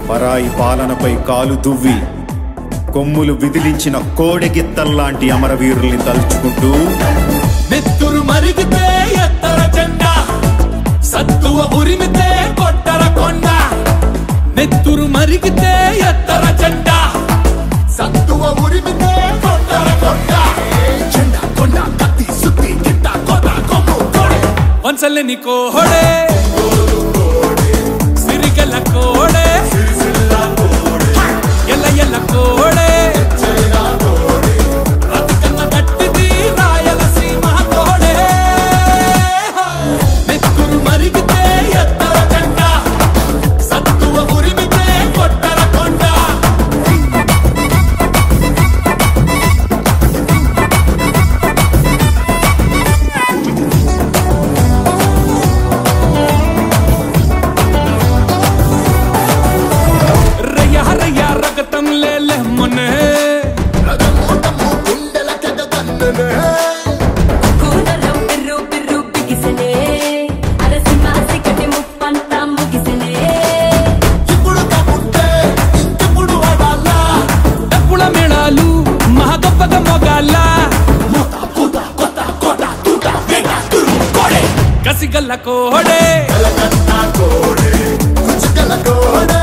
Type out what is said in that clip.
పరాయి పాలనపై కాలు దువ్వి కొమ్ములు విదిలించిన కోడెగిత్తల్లాంటి అమరవీరుల్ని తలుచుకుంటూ నెత్తురు మరిగితే ఎత్తర జెండా సత్తువ ఉరిమితే కొట్టర కొండ నెత్తురు మరిగితే ఎత్తర జెండా సత్తువ ఉరిమితే కొట్టర కొండ జెండా కొండ కత్తి సుత్తి గిట్ట కోత కొమ్ము కోడే వంచలేని కోహడే సిరిగల కోడే ఎల్ల ఎల్ల కోడే రతికన్న గట్టిది రాయలసీమ తోడే నెత్తురు మరిగితే ఎత్తర జెండ సత్తువ ఉరిమితే కొట్టర కొండ రయ్య రయ్య రగతం లేలే మొనే కూనరం పిర్రు పిర్రు బిగిసెనే అరసి మాసి కటి ముప్పంతా ముగిసెనే ఇప్పుడు కబుట్టే ఇంకెప్పుడు వాడాలా డప్పుల మేళాలు మహా గొప్పగా మొగాల కసిగల్ల కోడే కోడే